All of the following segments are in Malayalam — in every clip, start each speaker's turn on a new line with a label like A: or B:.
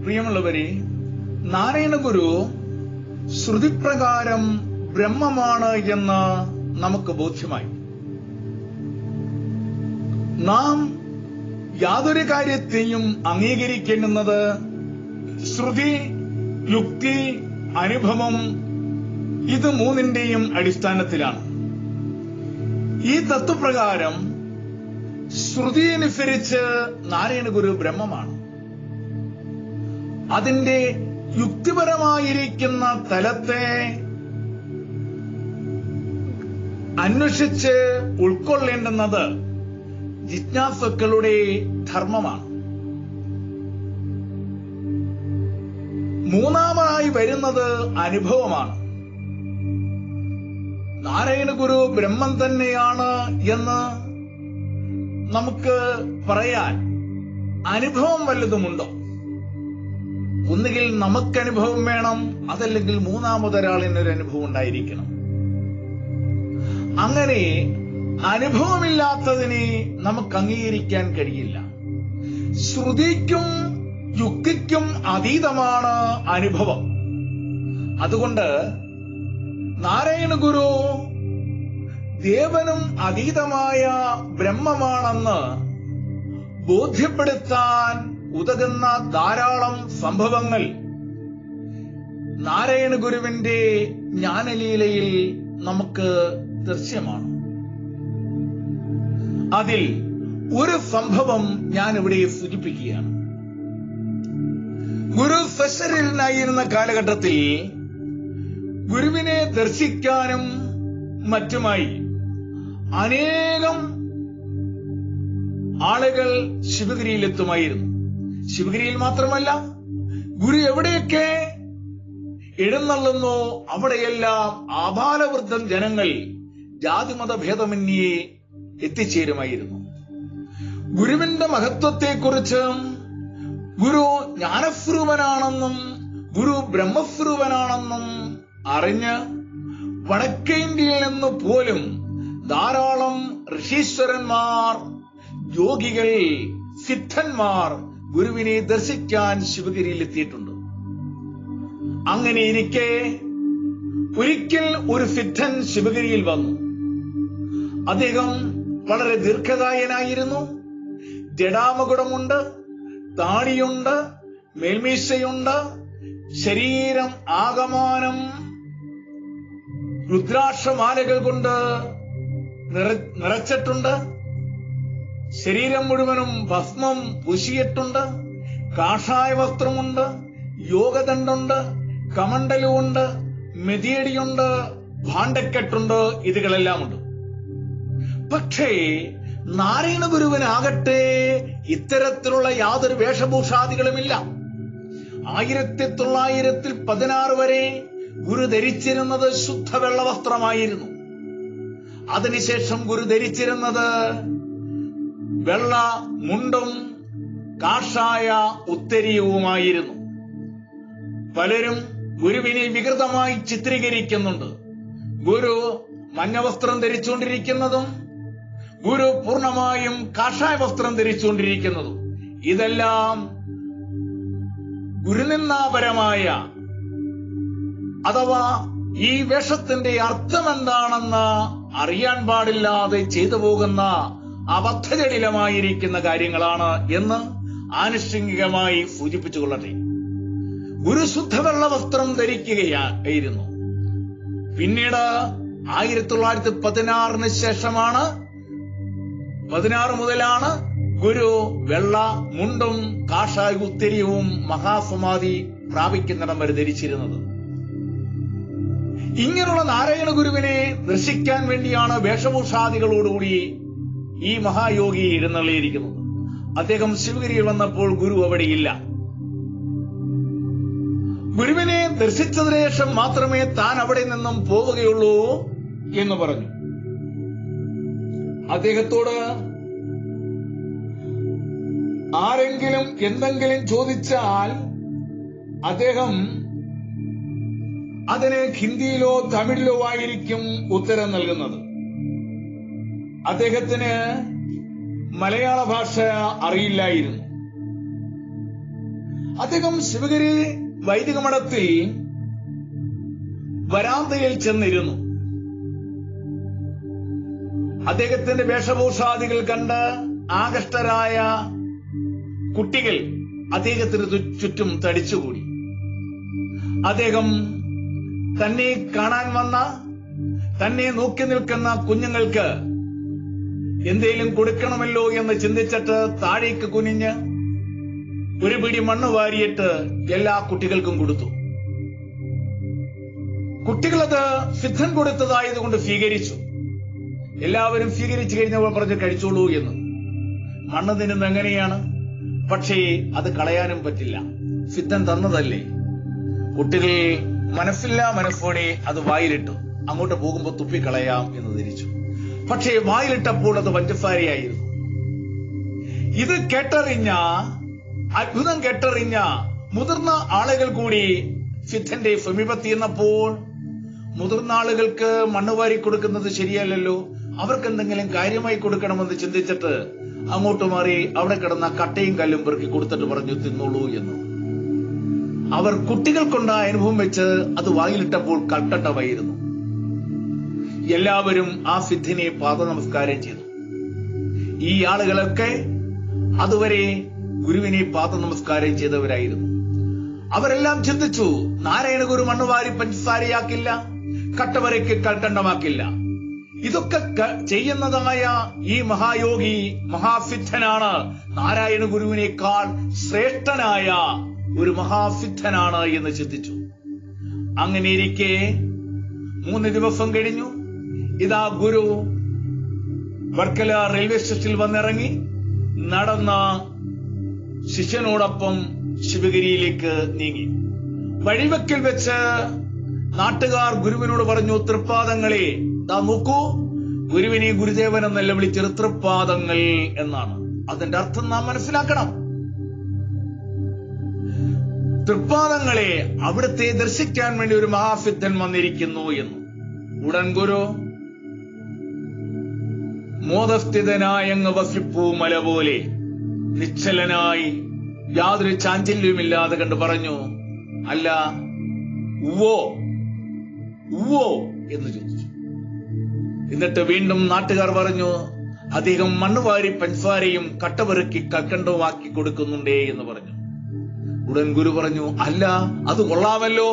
A: പ്രിയമുള്ളവരെ നാരായണ ഗുരു ശ്രുതിപ്രകാരം ബ്രഹ്മമാണ് എന്ന് നമുക്ക് ബോധ്യമായി നാം യാതൊരു കാര്യത്തെയും അംഗീകരിക്കേണ്ടുന്നത് ശ്രുതി യുക്തി അനുഭവം ഇത് മൂന്നിന്റെയും അടിസ്ഥാനത്തിലാണ് ഈ തത്വപ്രകാരം ശ്രുതി അനുസരിച്ച് നാരായണ ഗുരു ബ്രഹ്മമാണ് അതിന്റെ യുക്തിപരമായിരിക്കുന്ന തലത്തെ അന്വേഷിച്ച് ഉൾക്കൊള്ളേണ്ടുന്നത് ജിജ്ഞാസുക്കളുടെ ധർമ്മമാണ് മൂന്നാമതായി വരുന്നത് അനുഭവമാണ് നാരായണ ഗുരു ബ്രഹ്മം തന്നെയാണ് എന്ന് നമുക്ക് പറയാൻ അനുഭവം വല്ലതുമുണ്ടോ ഒന്നുകിൽ നമുക്ക് അനുഭവം വേണം അതല്ലെങ്കിൽ മൂന്നാമതൊരാളിന് ഒരു അനുഭവം ഉണ്ടായിരിക്കണം അങ്ങനെ അനുഭവമില്ലാത്തതിനെ നമുക്ക് അംഗീകരിക്കാൻ കഴിയില്ല ശ്രുതിക്കും യുക്തിക്കും അതീതമാണ് അനുഭവം അതുകൊണ്ട് നാരായണ ഗുരു ദേവനും അതീതമായ ബ്രഹ്മമാണെന്ന് ബോധ്യപ്പെടുത്താൻ ഉതകുന്ന ധാരാളം സംഭവങ്ങൾ നാരായണ ഗുരുവിന്റെ ജ്ഞാനലീലയിൽ നമുക്ക് ദൃശ്യമാണ് അതിൽ ഒരു സംഭവം ഞാൻ ഇവിടെ സൂചിപ്പിക്കുകയാണ് ഗുരു സശരീരനായിരുന്ന കാലഘട്ടത്തിൽ ഗുരുവിനെ ദർശിക്കാനും മറ്റുമായി അനേകം ആളുകൾ ശിവഗിരിയിലെത്തുമായിരുന്നു ശിവഗിരിയിൽ മാത്രമല്ല ഗുരു എവിടെയൊക്കെ എഴുന്നള്ളുന്നോ അവിടെയെല്ലാം ആബാലവൃദ്ധം ജനങ്ങൾ ജാതിമത ഭേദമന്യേ എത്തിച്ചേരുമായിരുന്നു ഗുരുവിന്റെ മഹത്വത്തെക്കുറിച്ച് ഗുരു ജ്ഞാനസ്വരൂപനാണെന്നും ഗുരു ബ്രഹ്മസ്വരൂപനാണെന്നും അറിഞ്ഞ് വടക്കേ ഇന്ത്യയിൽ നിന്ന് പോലും ധാരാളം ഋഷീശ്വരന്മാർ യോഗികൾ സിദ്ധന്മാർ ഗുരുവിനെ ദർശിക്കാൻ ശിവഗിരിയിൽ എത്തിയിട്ടുണ്ട് അങ്ങനെ ഇരിക്കെ ഒരിക്കൽ ഒരു സിദ്ധൻ ശിവഗിരിയിൽ വന്നു അദ്ദേഹം വളരെ ദീർഘകായനായിരുന്നു ജഡാമകുടമുണ്ട് താടിയുണ്ട് മേൽമീശയുണ്ട് ശരീരം ആകമാനം രുദ്രാക്ഷമാലകൾ കൊണ്ട് നിറ- നിറച്ചിട്ടുണ്ട് ശരീരം മുഴുവനും ഭസ്മം പൂശിയിട്ടുണ്ട് കാഷായ വസ്ത്രമുണ്ട് യോഗദണ്ഡുണ്ട് കമണ്ടലുമുണ്ട് മെതിയടിയുണ്ട് ഭാണ്ഡക്കെട്ടുണ്ട് ഇതുകളെല്ലാം ഉണ്ട് പക്ഷേ നാരായണ ഗുരുവിനാകട്ടെ ഇത്തരത്തിലുള്ള യാതൊരു വേഷഭൂഷാദികളുമില്ല ആയിരത്തി തൊള്ളായിരത്തിൽ പതിനാറ് വരെ ഗുരു ധരിച്ചിരുന്നത് ശുദ്ധ വെള്ള വസ്ത്രമായിരുന്നു അതിനുശേഷം ഗുരു ധരിച്ചിരുന്നത് വെള്ള മുണ്ടും കാഷായ ഉത്തരീയവുമായിരുന്നു പലരും ഗുരുവിനെ വികൃതമായി ചിത്രീകരിക്കുന്നുണ്ട് ഗുരു മഞ്ഞവസ്ത്രം ധരിച്ചുകൊണ്ടിരിക്കുന്നതും ഗുരു പൂർണ്ണമായും കാഷായ വസ്ത്രം ധരിച്ചുകൊണ്ടിരിക്കുന്നതും ഇതെല്ലാം ഗുരുനിന്ദാപരമായ അഥവാ ഈ വേഷത്തിന്റെ അർത്ഥം എന്താണെന്ന് അറിയാൻ പാടില്ലാതെ ചെയ്തു പോകുന്ന അബദ്ധജടിലമായിരിക്കുന്ന കാര്യങ്ങളാണ് എന്ന് ആനുഷംഗികമായി സൂചിപ്പിച്ചുകൊള്ളട്ടെ ഗുരു ശുദ്ധവെള്ള വസ്ത്രം ധരിക്കുകയായിരുന്നു പിന്നീട് ആയിരത്തി തൊള്ളായിരത്തി പതിനാറിന് ശേഷമാണ് പതിനാറ് മുതലാണ് ഗുരു വെള്ള മുണ്ടും കാഷായ ഉത്തരീയവും മഹാസമാധി പ്രാപിക്കുന്നിടം വരെ ധരിച്ചിരുന്നത് ഇങ്ങനെയുള്ള നാരായണ ഗുരുവിനെ ദർശിക്കാൻ വേണ്ടിയാണ് വേഷഭൂഷാദികളോടുകൂടി ഈ മഹായോഗി എഴുന്നള്ളിയിരിക്കുന്നത് അദ്ദേഹം ശിവഗിരിയിൽ വന്നപ്പോൾ ഗുരു അവിടെയില്ല ഗുരുവിനെ ദർശിച്ചതിന് ശേഷം മാത്രമേ താൻ അവിടെ നിന്നും പോവുകയുള്ളൂ എന്ന് പറഞ്ഞു അദ്ദേഹത്തോട് ആരെങ്കിലും എന്തെങ്കിലും ചോദിച്ചാൽ അദ്ദേഹം അതിന് ഹിന്ദിയിലോ തമിഴിലോ ആയിരിക്കും ഉത്തരം നൽകുന്നത് അദ്ദേഹത്തിന് മലയാള ഭാഷ അറിയില്ലായിരുന്നു അദ്ദേഹം ശിവഗിരി വൈദിക മഠത്തിൽ വരാന്തയിൽ ചെന്നിരുന്നു അദ്ദേഹത്തിന്റെ വേഷഭൂഷാദികൾ കണ്ട് ആകഷ്ടരായ കുട്ടികൾ അദ്ദേഹത്തിന് ചു- ചുറ്റും തടിച്ചുകൂടി അദ്ദേഹം തന്നെ കാണാൻ വന്ന തന്നെ നോക്കി നിൽക്കുന്ന കുഞ്ഞുങ്ങൾക്ക് എന്തേലും കൊടുക്കണമല്ലോ എന്ന് ചിന്തിച്ചിട്ട് താഴേക്ക് കുനിഞ്ഞ് ഒരു പിടി മണ്ണ് വാരിയിട്ട് എല്ലാ കുട്ടികൾക്കും കൊടുത്തു കുട്ടികളത് സിദ്ധൻ കൊടുത്തതായതുകൊണ്ട് സ്വീകരിച്ചു എല്ലാവരും സ്വീകരിച്ചു കഴിഞ്ഞപ്പോൾ പറഞ്ഞു കഴിച്ചോളൂ എന്ന് മണ്ണ് തിന്നുന്ന എങ്ങനെയാണ് പക്ഷേ അത് കളയാനും പറ്റില്ല സിദ്ധൻ തന്നതല്ലേ കുട്ടികൾ മനസ്സില്ല മനസ്സോടെ അത് വായിലിട്ടു അങ്ങോട്ട് പോകുമ്പോൾ തുപ്പിക്കളയാം എന്ന് ധരിച്ചു പക്ഷേ വായിലിട്ടപ്പോൾ അത് പഞ്ചസാരയായിരുന്നു ഇത് കേട്ടറിഞ്ഞ അത്ഭുതം കേട്ടറിഞ്ഞ മുതിർന്ന ആളുകൾ കൂടി സിദ്ധന്റെ സമീപത്തിയെന്നപ്പോൾ മുതിർന്ന ആളുകൾക്ക് മണ്ണ് വാരി കൊടുക്കുന്നത് ശരിയല്ലല്ലോ അവർക്ക് എന്തെങ്കിലും കാര്യമായി കൊടുക്കണമെന്ന് ചിന്തിച്ചിട്ട് അങ്ങോട്ട് മാറി അവിടെ കിടന്ന കട്ടയും കല്ലും പെറുക്കി കൊടുത്തിട്ട് പറഞ്ഞു തിന്നോളൂ എന്ന് അവർ കുട്ടികൾക്കുണ്ടായ അനുഭവം വെച്ച് അത് വായിലിട്ടപ്പോൾ കൽക്കട്ടമായിരുന്നു എല്ലാവരും ആ സിദ്ധിനെ പാദ നമസ്കാരം ചെയ്തു ഈ ആളുകളൊക്കെ അതുവരെ ഗുരുവിനെ പാദ നമസ്കാരം ചെയ്തവരായിരുന്നു അവരെല്ലാം ചിന്തിച്ചു നാരായണ ഗുരു മണ്ണുവാരി പഞ്ചസാരയാക്കില്ല കട്ടവരയ്ക്ക് കൽക്കണ്ടമാക്കില്ല ഇതൊക്കെ ക- ചെയ്യുന്നതായ ഈ മഹായോഗി മഹാസിദ്ധനാണ് നാരായണ ഗുരുവിനേക്കാൾ ശ്രേഷ്ഠനായ ഒരു മഹാസിദ്ധനാണ് എന്ന് ചിന്തിച്ചു അങ്ങനെ ഇരിക്കെ മൂന്ന് ദിവസം കഴിഞ്ഞു ഇതാ ഗുരു വർക്കല റെയിൽവേ സ്റ്റേഷനിൽ വന്നിറങ്ങി നടന്ന ശിഷ്യനോടൊപ്പം ശിവഗിരിയിലേക്ക് നീങ്ങി വഴിവെക്കൽ വെച്ച് നാട്ടുകാർ ഗുരുവിനോട് പറഞ്ഞു തൃപ്പാദങ്ങളെ ദാ നോക്കൂ ഗുരുവിനെ ഗുരുദേവൻ എന്നല്ല വിളിച്ചത് തൃപ്പാദങ്ങൾ എന്നാണ് അതിന്റെ അർത്ഥം നാം മനസ്സിലാക്കണം തൃപ്പാദങ്ങളെ അവിടുത്തെ ദർശിക്കാൻ വേണ്ടി ഒരു മഹാസിദ്ധൻ വന്നിരിക്കുന്നു എന്ന് ഉടൻ ഗുരു മോദസ്ഥിതനായങ്ങ് വസിപ്പൂ മല പോലെ നിശ്ചലനായി യാതൊരു ചാഞ്ചല്യവുമില്ലാതെ കണ്ട് പറഞ്ഞു അല്ല ഉവ്വോ ഉവ്വോ എന്ന് ചോദിച്ചു എന്നിട്ട് വീണ്ടും നാട്ടുകാർ പറഞ്ഞു അദ്ദേഹം മണ്ണുവാരി പൻസാരയും കട്ടപെറുക്കി കൽക്കണ്ടവുമാക്കി കൊടുക്കുന്നുണ്ടേ എന്ന് പറഞ്ഞു ഉടൻ ഗുരു പറഞ്ഞു അല്ല അത് കൊള്ളാമല്ലോ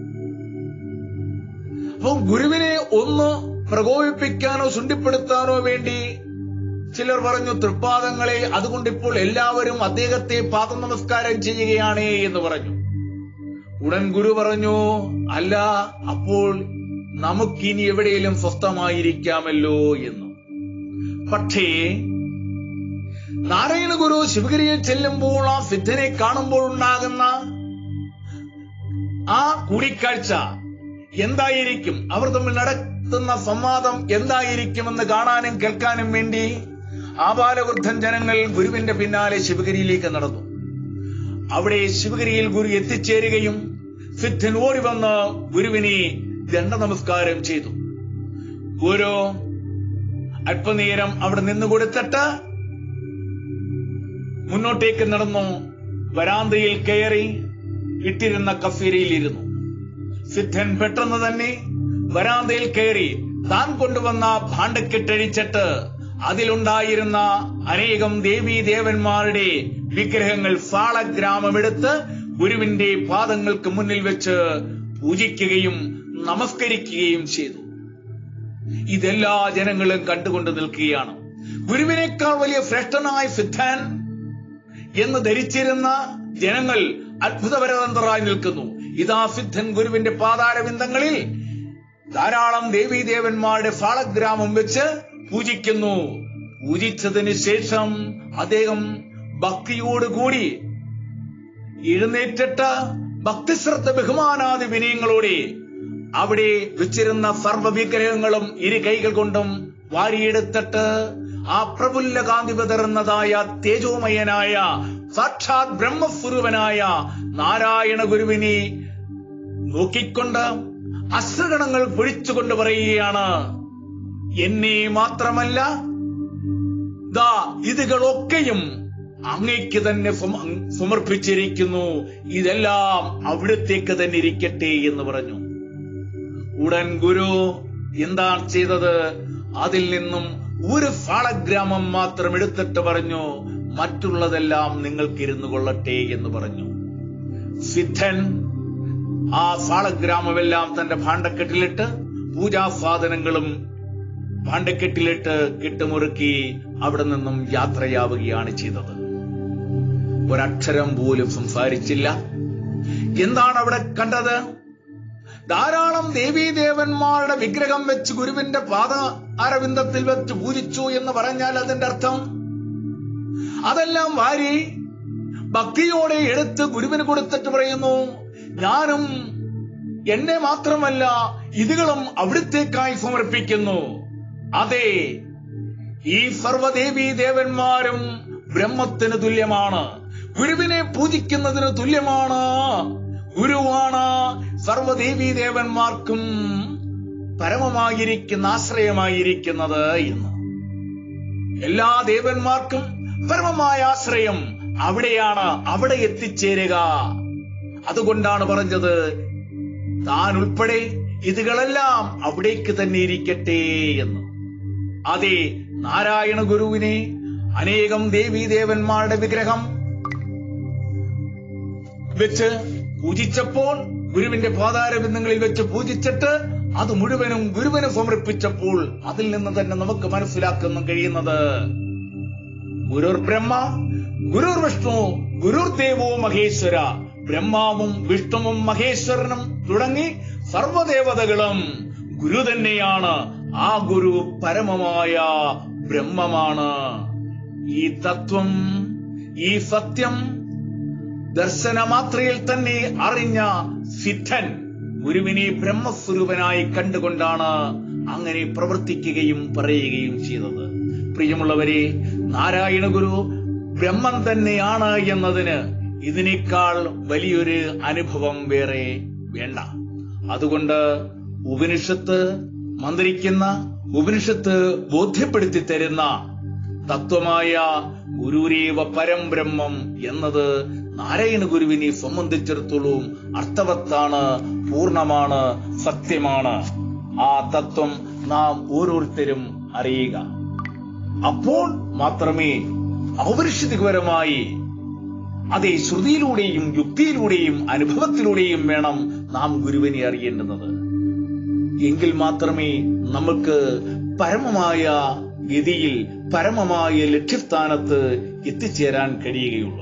A: അപ്പം ഗുരുവിനെ ഒന്ന് പ്രകോപിപ്പിക്കാനോ ശുണ്ടിപ്പെടുത്താനോ വേണ്ടി ചിലർ പറഞ്ഞു തൃപ്പാദങ്ങളെ അതുകൊണ്ട് ഇപ്പോൾ എല്ലാവരും അദ്ദേഹത്തെ പാദ നമസ്കാരം ചെയ്യുകയാണ് എന്ന് പറഞ്ഞു ഉടൻ ഗുരു പറഞ്ഞു അല്ല അപ്പോൾ നമുക്കിനി എവിടെയെങ്കിലും സ്വസ്ഥമായിരിക്കാമല്ലോ എന്ന് പക്ഷേ നാരായണ ഗുരു ശിവഗിരിയിൽ ചെല്ലുമ്പോൾ ആ സിദ്ധനെ കാണുമ്പോൾ ഉണ്ടാകുന്ന ആ കൂടിക്കാഴ്ച എന്തായിരിക്കും അവർ തമ്മിൽ നടത്തുന്ന സംവാദം എന്തായിരിക്കുമെന്ന് കാണാനും കേൾക്കാനും വേണ്ടി ആബാലവൃദ്ധൻ ജനങ്ങൾ ഗുരുവിന്റെ പിന്നാലെ ശിവഗിരിയിലേക്ക് നടന്നു അവിടെ ശിവഗിരിയിൽ ഗുരു എത്തിച്ചേരുകയും സിദ്ധൻ ഓടി വന്ന് ഗുരുവിനെ ദണ്ഡ നമസ്കാരം ചെയ്തു ഗുരു അല്പനേരം അവിടെ നിന്ന് കൊടുത്തിട്ട് മുന്നോട്ടേക്ക് നടന്നു വരാന്തയിൽ കയറി ഇട്ടിരുന്ന കസേരയിൽ ഇരുന്നു സിദ്ധൻ പെട്ടെന്ന് തന്നെ വരാന്തയിൽ കയറി താൻ കൊണ്ടുവന്ന ഭാണ്ഡക്കെട്ടഴിച്ചിട്ട് അതിലുണ്ടായിരുന്ന അനേകം ദേവീ ദേവന്മാരുടെ വിഗ്രഹങ്ങൾ സാളഗ്രാമമെടുത്ത് ഗുരുവിന്റെ പാദങ്ങൾക്ക് മുന്നിൽ വെച്ച് പൂജിക്കുകയും നമസ്കരിക്കുകയും ചെയ്തു ഇതെല്ലാ ജനങ്ങളും കണ്ടുകൊണ്ട് നിൽക്കുകയാണ് ഗുരുവിനേക്കാൾ വലിയ ശ്രേഷ്ഠനായ സിദ്ധൻ എന്ന് ധരിച്ചിരുന്ന ജനങ്ങൾ അത്ഭുതപരതന്ത്രരായി നിൽക്കുന്നു ഇതാ സിദ്ധൻ ഗുരുവിന്റെ പാതാരവിന്ദങ്ങളിൽ ധാരാളം ദേവീദേവന്മാരുടെ ഫാളഗ്രാമം വെച്ച് പൂജിക്കുന്നു പൂജിച്ചതിന് ശേഷം അദ്ദേഹം ഭക്തിയോടുകൂടി എഴുന്നേറ്റിട്ട് ഭക്തിശ്രദ്ധ ബഹുമാനാദി വിനയങ്ങളോടെ അവിടെ വെച്ചിരുന്ന സർവ്വ വിഗ്രഹങ്ങളും ഇരു കൈകൾ കൊണ്ടും വാരിയെടുത്തിട്ട് ആ പ്രഫുല്ല കാന്തി വിതറുന്നതായ തേജോമയനായ സാക്ഷാത് ബ്രഹ്മസ്വരൂപനായ നാരായണ ഗുരുവിനെ നോക്കിക്കൊണ്ട് അശ്രഗണങ്ങൾ പൊഴിച്ചുകൊണ്ട് പറയുകയാണ് എന്നെ മാത്രമല്ല ദാ ഇതുകളൊക്കെയും അങ്ങയ്ക്ക് തന്നെ സമ- സമർപ്പിച്ചിരിക്കുന്നു ഇതെല്ലാം അവിടത്തേക്ക് തന്നെ ഇരിക്കട്ടെ എന്ന് പറഞ്ഞു ഉടൻ ഗുരു എന്താണ് ചെയ്തത് അതിൽ നിന്നും ഒരു ഫാളഗ്രാമം മാത്രം എടുത്തിട്ട് പറഞ്ഞു മറ്റുള്ളതെല്ലാം നിങ്ങൾക്ക് ഇരുന്നു കൊള്ളട്ടെ എന്ന് പറഞ്ഞു സിദ്ധൻ ആ ഫാളഗ്രാമമെല്ലാം തന്റെ ഭാണ്ഡക്കെട്ടിലിട്ട് പൂജാ സാധനങ്ങളും ഭാണ്ഡക്കെട്ടിലിട്ട് കെട്ടുമുറുക്കി അവിടെ നിന്നും യാത്രയാവുകയാണ് ചെയ്തത് ഒരക്ഷരം പോലും സംസാരിച്ചില്ല എന്താണ് അവിടെ കണ്ടത് ധാരാളം ദേവീദേവന്മാരുടെ വിഗ്രഹം വെച്ച് ഗുരുവിന്റെ പാദ അരവിന്ദത്തിൽ വെച്ച് പൂജിച്ചു എന്ന് പറഞ്ഞാൽ അതിന്റെ അർത്ഥം അതെല്ലാം വാരി ഭക്തിയോടെ എടുത്ത് ഗുരുവിന് കൊടുത്തിട്ട് പറയുന്നു ഞാനും എന്നെ മാത്രമല്ല ഇതുകളും അവിടുത്തേക്കായി സമർപ്പിക്കുന്നു അതെ ഈ സർവദേവീ ദേവന്മാരും ബ്രഹ്മത്തിന് തുല്യമാണ് ഗുരുവിനെ പൂജിക്കുന്നതിന് തുല്യമാണ് ഗുരുവാണ് സർവദേവീ ദേവന്മാർക്കും പരമമായിരിക്കുന്ന ആശ്രയമായിരിക്കുന്നത് എന്ന് എല്ലാ ദേവന്മാർക്കും പരമമായ ആശ്രയം അവിടെയാണ് അവിടെ എത്തിച്ചേരുക അതുകൊണ്ടാണ് പറഞ്ഞത് താൻ ഉൾപ്പെടെ ഇതുകളെല്ലാം അവിടേക്ക് തന്നെ ഇരിക്കട്ടെ എന്ന് അതെ നാരായണ ഗുരുവിനെ അനേകം ദേവീദേവന്മാരുടെ വിഗ്രഹം വെച്ച് പൂജിച്ചപ്പോൾ ഗുരുവിന്റെ പാതാരബിന്ദങ്ങളിൽ വെച്ച് പൂജിച്ചിട്ട് അത് മുഴുവനും ഗുരുവിന് സമർപ്പിച്ചപ്പോൾ അതിൽ നിന്ന് തന്നെ നമുക്ക് മനസ്സിലാക്കുന്ന കഴിയുന്നത് ഗുരുർ ബ്രഹ്മ ഗുരുർ വിഷ്ണു ഗുരുർ ദേവോ മഹേശ്വര ബ്രഹ്മാവും വിഷ്ണുവും മഹേശ്വരനും തുടങ്ങി സർവദേവതകളും ഗുരു തന്നെയാണ് ആ ഗുരു പരമമായ ബ്രഹ്മമാണ് ഈ തത്വം ഈ സത്യം ദർശനമാത്രയിൽ തന്നെ അറിഞ്ഞ സിദ്ധൻ ഗുരുവിനെ ബ്രഹ്മസ്വരൂപനായി കണ്ടുകൊണ്ടാണ് അങ്ങനെ പ്രവർത്തിക്കുകയും പറയുകയും ചെയ്തത് പ്രിയമുള്ളവരെ നാരായണ ഗുരു ബ്രഹ്മം തന്നെയാണ് എന്നതിന് ഇതിനേക്കാൾ വലിയൊരു അനുഭവം വേറെ വേണ്ട അതുകൊണ്ട് ഉപനിഷത്ത് മന്ത്രിക്കുന്ന ഉപനിഷത്ത് ബോധ്യപ്പെടുത്തി തരുന്ന തത്വമായ ഗുരുരേവ പരം ബ്രഹ്മം എന്നത് നാരായണ ഗുരുവിനെ സംബന്ധിച്ചിടത്തോളം അർത്ഥവത്താണ് പൂർണ്ണമാണ് സത്യമാണ് ആ തത്വം നാം ഓരോരുത്തരും അറിയുക അപ്പോൾ മാത്രമേ ഔപരിഷികപരമായി അതെ ശ്രുതിയിലൂടെയും യുക്തിയിലൂടെയും അനുഭവത്തിലൂടെയും വേണം നാം ഗുരുവിനെ അറിയേണ്ടുന്നത് എങ്കിൽ മാത്രമേ നമുക്ക് പരമമായ ഗതിയിൽ പരമമായ ലക്ഷ്യസ്ഥാനത്ത് എത്തിച്ചേരാൻ കഴിയുകയുള്ളൂ